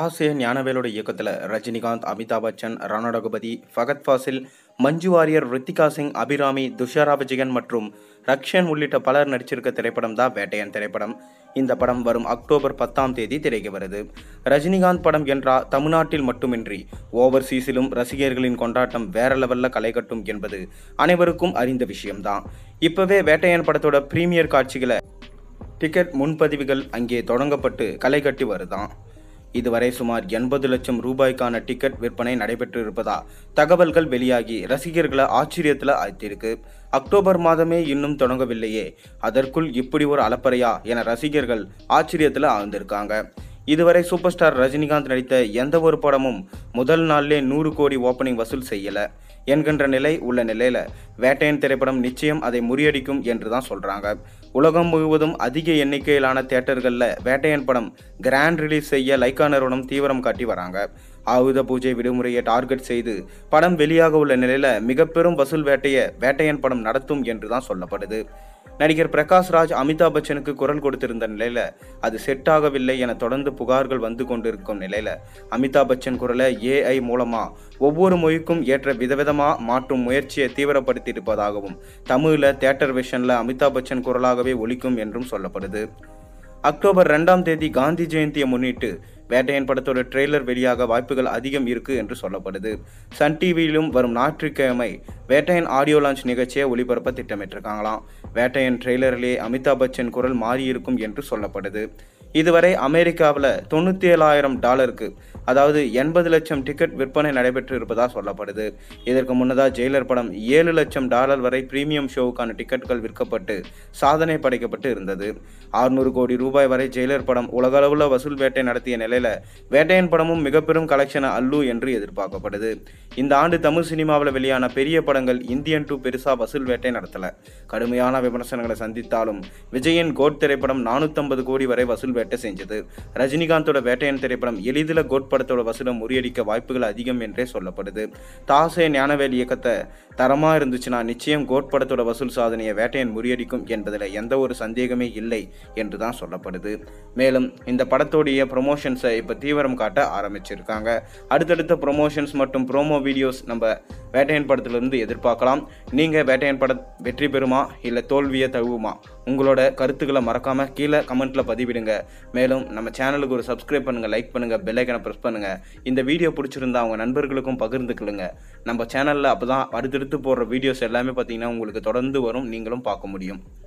தாசே ஞானவேலோட இயக்கத்தில் ரஜினிகாந்த் அமிதாப் பச்சன் ராணா ரகுபதி ஃபகத் ஃபாசில் மஞ்சு வாரியர் ரித்திகா சிங் அபிராமி துஷாரா விஜயன் மற்றும் ரக்ஷன் உள்ளிட்ட பலர் நடிச்சிருக்க திரைப்படம் தான் வேட்டையன் திரைப்படம் இந்த படம் வரும் அக்டோபர் பத்தாம் தேதி திரைக்கு வருது ரஜினிகாந்த் படம் என்றா தமிழ்நாட்டில் மட்டுமின்றி ஓவர்சீஸிலும் ரசிகர்களின் கொண்டாட்டம் வேற லெவல்ல களை கட்டும் என்பது அனைவருக்கும் அறிந்த விஷயம்தான் இப்பவே வேட்டையன் படத்தோட பிரீமியர் காட்சிகளை டிக்கெட் முன்பதிவுகள் அங்கே தொடங்கப்பட்டு களை கட்டி வருதாம் இதுவரை சுமார் எண்பது லட்சம் ரூபாய்க்கான டிக்கெட் விற்பனை நடைபெற்று இருப்பதா தகவல்கள் வெளியாகி ரசிகர்களை ஆச்சரியத்தில் ஆழ்த்தியிருக்கு அக்டோபர் மாதமே இன்னும் தொடங்கவில்லையே அதற்குள் இப்படி ஒரு அலப்பறையா என ரசிகர்கள் ஆச்சரியத்தில் ஆழ்ந்திருக்காங்க இதுவரை சூப்பர் ஸ்டார் ரஜினிகாந்த் நடித்த எந்த ஒரு படமும் முதல் நாள்லே நூறு கோடி ஓப்பனிங் வசூல் செய்யல என்கின்ற நிலை உள்ள நிலையில வேட்டையன் திரைப்படம் நிச்சயம் அதை முறியடிக்கும் என்று தான் சொல்றாங்க உலகம் முழுவதும் அதிக எண்ணிக்கையிலான தியேட்டர்களில் வேட்டையன் படம் கிராண்ட் ரிலீஸ் செய்ய லைக்கா நிறுவனம் தீவிரம் காட்டி வராங்க ஆயுத பூஜை விடுமுறையை டார்கெட் செய்து படம் வெளியாக உள்ள நிலையில மிக பெரும் வசூல் வேட்டையை வேட்டையன் படம் நடத்தும் என்று தான் சொல்லப்படுது நடிகர் பிரகாஷ் ராஜ் அமிதாப் பச்சனுக்கு குரல் கொடுத்திருந்த நிலையில அது செட் ஆகவில்லை என தொடர்ந்து புகார்கள் வந்து கொண்டிருக்கும் நிலையில அமிதாப் பச்சன் குரலை ஏஐ மூலமா ஒவ்வொரு மொழிக்கும் ஏற்ற விதவிதமா மாற்றும் முயற்சியை தீவிரப்படுத்தி இருப்பதாகவும் தமிழ்ல தியேட்டர் விஷன்ல அமிதாப் பச்சன் குரலாகவே ஒலிக்கும் என்றும் சொல்லப்படுது அக்டோபர் ரெண்டாம் தேதி காந்தி ஜெயந்தியை முன்னிட்டு வேட்டையன் படத்தோட ட்ரெய்லர் வெளியாக வாய்ப்புகள் அதிகம் இருக்கு என்று சொல்லப்படுது சன் டிவியிலும் வரும் ஞாயிற்றுக்கிழமை வேட்டையன் ஆடியோ லான்ச் நிகழ்ச்சியை ஒளிபரப்ப திட்டமிட்டிருக்காங்களாம் வேட்டையன் ட்ரெய்லரிலே அமிதாப் பச்சன் குரல் மாறியிருக்கும் என்று சொல்லப்படுது இதுவரை அமெரிக்காவில் தொண்ணூற்றி ஏழாயிரம் டாலருக்கு அதாவது எண்பது லட்சம் டிக்கெட் விற்பனை நடைபெற்று இருப்பதாக சொல்லப்படுது இதற்கு முன்னதாக ஜெயிலர் படம் ஏழு லட்சம் டாலர் வரை பிரீமியம் ஷோவுக்கான டிக்கெட்டுகள் விற்கப்பட்டு சாதனை படைக்கப்பட்டு இருந்தது ஆறுநூறு கோடி ரூபாய் வரை ஜெயிலர் படம் உலகளவில் வசூல் வேட்டை நடத்திய நிலையில வேட்டையன் படமும் மிக பெரும் கலெக்ஷனை அல்லு என்று எதிர்பார்க்கப்படுது இந்த ஆண்டு தமிழ் சினிமாவில் வெளியான பெரிய படங்கள் இந்தியன் டூ பெருசா வசூல் வேட்டை நடத்தல கடுமையான விமர்சனங்களை சந்தித்தாலும் விஜயன் கோட் திரைப்படம் நானூற்றம்பது கோடி வரை வசூல் வேட்டை செஞ்சது ரஜினிகாந்தோட வேட்டையன் திரைப்படம் எளிதில் கோட் படத்தோட வசூலை முறியடிக்க வாய்ப்புகள் அதிகம் என்றே சொல்லப்படுது தாசே ஞானவேல் இயக்கத்தை தரமா இருந்துச்சுன்னா நிச்சயம் கோட் படத்தோட வசூல் சாதனையை வேட்டையன் முறியடிக்கும் என்பதில் எந்த ஒரு சந்தேகமே இல்லை என்று தான் சொல்லப்படுது மேலும் இந்த படத்தோடைய ப்ரொமோஷன்ஸை இப்போ தீவிரம் காட்ட ஆரம்பிச்சிருக்காங்க அடுத்தடுத்த ப்ரொமோஷன்ஸ் மற்றும் ப்ரோமோ வீடியோஸ் நம்ம வேட்டையன் படத்திலிருந்து எதிர்பார்க்கலாம் நீங்கள் வேட்டையன் படம் வெற்றி பெறுமா இல்லை தோல்வியை தழுவுமா உங்களோட கருத்துக்களை மறக்காமல் கீழே கமெண்ட்டில் பதிவிடுங்க மேலும் நம்ம சேனலுக்கு ஒரு சப்ஸ்கிரைப் பண்ணுங்கள் லைக் பண்ணுங்கள் பெல்லைக்கனை ப்ரெஸ் பண்ணுங்கள் இந்த வீடியோ பிடிச்சிருந்தா அவங்க நண்பர்களுக்கும் பகிர்ந்துக்கலுங்க நம்ம சேனலில் அப்போ தான் அடுத்தடுத்து போடுற வீடியோஸ் எல்லாமே பார்த்தீங்கன்னா உங்களுக்கு தொடர்ந்து வரும் நீங்களும் பார்க்க முடியும்